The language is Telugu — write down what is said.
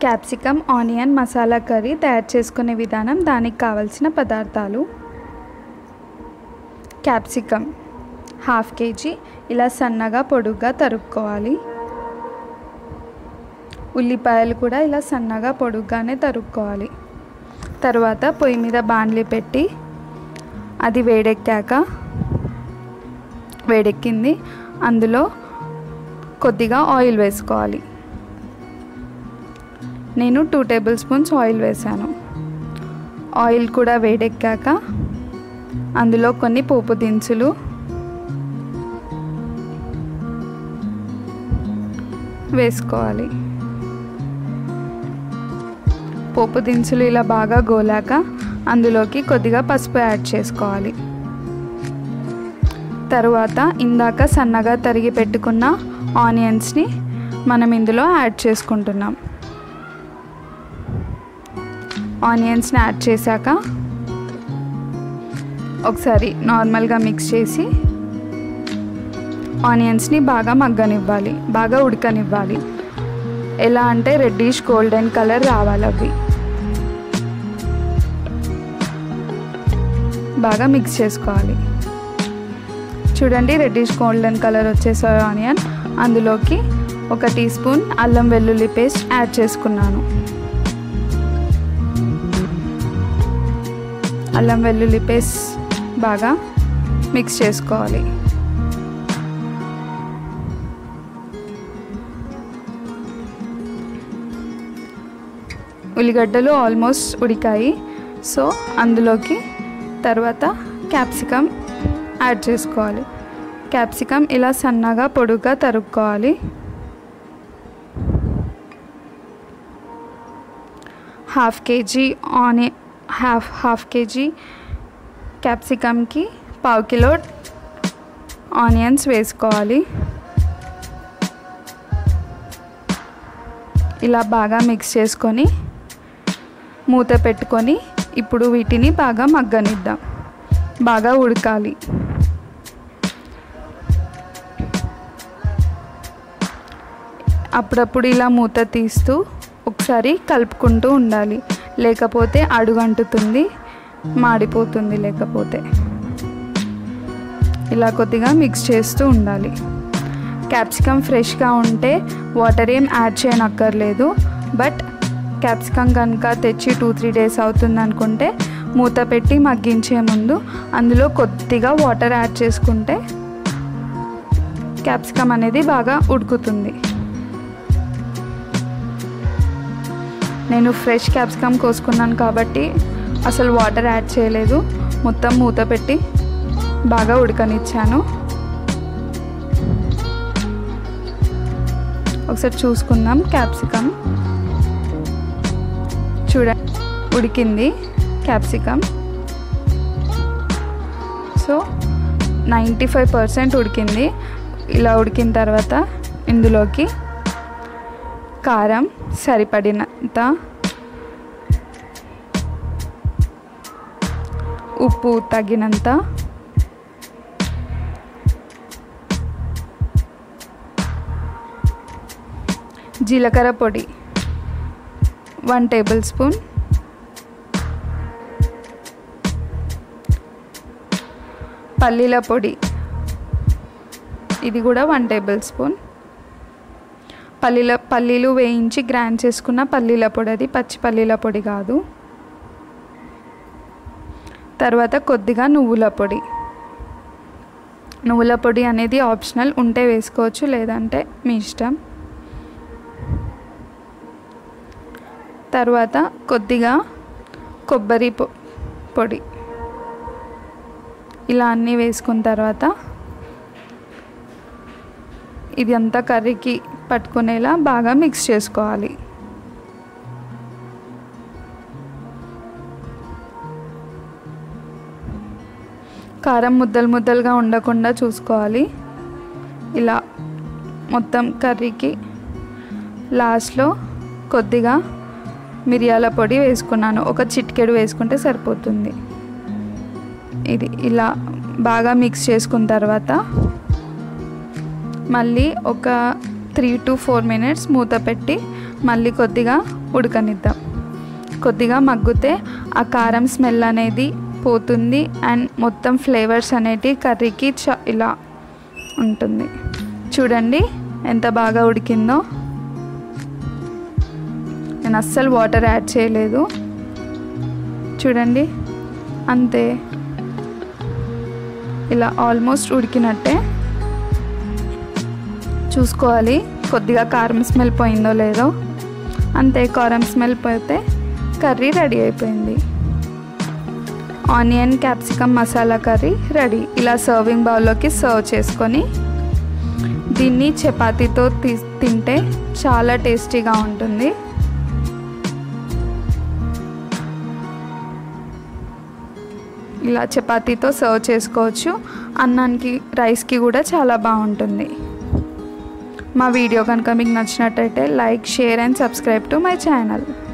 క్యాప్సికమ్ ఆనియన్ మసాలా కర్రీ తయారు చేసుకునే విధానం దానికి కావలసిన పదార్థాలు క్యాప్సికమ్ హాఫ్ కేజీ ఇలా సన్నగా పొడుగ్గా తరుక్కోవాలి ఉల్లిపాయలు కూడా ఇలా సన్నగా పొడుగ్గానే తరుక్కోవాలి తర్వాత పొయ్యి మీద బాండ్లీ పెట్టి అది వేడెక్కాక వేడెక్కింది అందులో కొద్దిగా ఆయిల్ వేసుకోవాలి నేను టూ టేబుల్ స్పూన్స్ ఆయిల్ వేసాను ఆయిల్ కూడా వేడెక్కాక అందులో కొన్ని పోపు దినుసులు వేసుకోవాలి పోపు దినుసులు ఇలా బాగా గోలాక అందులోకి కొద్దిగా పసుపు యాడ్ చేసుకోవాలి తరువాత ఇందాక సన్నగా తరిగి పెట్టుకున్న ఆనియన్స్ని మనం ఇందులో యాడ్ చేసుకుంటున్నాం ఆనియన్స్ని యాడ్ చేశాక ఒకసారి నార్మల్గా మిక్స్ చేసి ఆనియన్స్ని బాగా మగ్గనివ్వాలి బాగా ఉడకనివ్వాలి ఎలా అంటే రెడ్డిష్ గోల్డెన్ కలర్ రావాలి అవి బాగా మిక్స్ చేసుకోవాలి చూడండి రెడ్డిష్ గోల్డెన్ కలర్ వచ్చేసాయి ఆనియన్ అందులోకి ఒక టీ స్పూన్ అల్లం వెల్లుల్లి పేస్ట్ యాడ్ చేసుకున్నాను అల్లం వెల్లుల్లి పేస్ట్ బాగా మిక్స్ చేసుకోవాలి ఉల్లిగడ్డలు ఆల్మోస్ట్ ఉడికాయి సో అందులోకి తర్వాత క్యాప్సికమ్ యాడ్ చేసుకోవాలి క్యాప్సికమ్ ఇలా సన్నగా పొడుగ్గా తరుక్కోవాలి హాఫ్ కేజీ ఆని హాఫ్ హాఫ్ కేజీ క్యాప్సికమ్కి పావు కిలో ఆనియన్స్ వేసుకోవాలి ఇలా బాగా మిక్స్ చేసుకొని మూత పెట్టుకొని ఇప్పుడు వీటిని బాగా మగ్గనిద్దాం బాగా ఉడకాలి అప్పుడప్పుడు ఇలా మూత తీస్తూ ఒకసారి కలుపుకుంటూ ఉండాలి లేకపోతే అడుగంటుతుంది మాడిపోతుంది లేకపోతే ఇలా కొద్దిగా మిక్స్ చేస్తూ ఉండాలి క్యాప్సికమ్ ఫ్రెష్గా ఉంటే వాటర్ ఏం యాడ్ చేయనక్కర్లేదు బట్ క్యాప్సికమ్ కనుక తెచ్చి టూ త్రీ డేస్ అవుతుంది అనుకుంటే మూత పెట్టి మగ్గించే ముందు అందులో కొద్దిగా వాటర్ యాడ్ చేసుకుంటే క్యాప్సికమ్ అనేది బాగా ఉడుకుతుంది నేను ఫ్రెష్ క్యాప్సికమ్ కోసుకున్నాను కాబట్టి అసలు వాటర్ యాడ్ చేయలేదు మొత్తం మూత పెట్టి బాగా ఉడకనిచ్చాను ఒకసారి చూసుకుందాం క్యాప్సికమ్ చూడ ఉడికింది capsicum so ninety five percent ఉడికింది ఇలా ఉడికిన తర్వాత ఇందులోకి కారం సరిపడినంత ఉప్పు తగినంత జీలకర్ర పొడి వన్ టేబుల్ స్పూన్ పల్లీల పొడి ఇది కూడా వన్ టేబుల్ స్పూన్ పల్లీల పల్లీలు వేయించి గ్రైండ్ చేసుకున్న పల్లీల పొడి అది పచ్చి పల్లీల పొడి కాదు తర్వాత కొద్దిగా నువ్వుల పొడి నువ్వుల పొడి అనేది ఆప్షనల్ ఉంటే వేసుకోవచ్చు లేదంటే మీ ఇష్టం తర్వాత కొద్దిగా కొబ్బరి పొ పొడి ఇలా అన్నీ వేసుకున్న తర్వాత ఇది అంతా కర్రీకి పట్టుకునేలా బాగా మిక్స్ చేసుకోవాలి కారం ముద్దలు ముద్దలుగా ఉండకుండా చూసుకోవాలి ఇలా మొత్తం కర్రీకి లాస్ట్లో కొద్దిగా మిరియాల పొడి వేసుకున్నాను ఒక చిటికెడు వేసుకుంటే సరిపోతుంది ఇది ఇలా బాగా మిక్స్ చేసుకున్న తర్వాత మళ్ళీ ఒక త్రీ టు ఫోర్ మినిట్స్ మూత పెట్టి మళ్ళీ కొద్దిగా ఉడకనిద్దాం కొద్దిగా మగ్గితే ఆ కారం స్మెల్ అనేది పోతుంది అండ్ మొత్తం ఫ్లేవర్స్ అనేటివి కర్రీకి చ ఇలా ఉంటుంది చూడండి ఎంత బాగా ఉడికిందో నేను అస్సలు వాటర్ యాడ్ చేయలేదు చూడండి అంతే ఇలా ఆల్మోస్ట్ ఉడికినట్టే చూసుకోవాలి కొద్దిగా కారం స్మెల్ పోయిందో లేదో అంతే కారం స్మెల్ పోతే కర్రీ రెడీ అయిపోయింది onion capsicum masala curry ready ఇలా సర్వింగ్ బౌల్లోకి సర్వ్ చేసుకొని దీన్ని చపాతీతో తీ తింటే చాలా టేస్టీగా ఉంటుంది ఇలా చపాతీతో సర్వ్ చేసుకోవచ్చు అన్నానికి రైస్కి కూడా చాలా బాగుంటుంది మా వీడియో కనుక మీకు నచ్చినట్టయితే like share and subscribe to my channel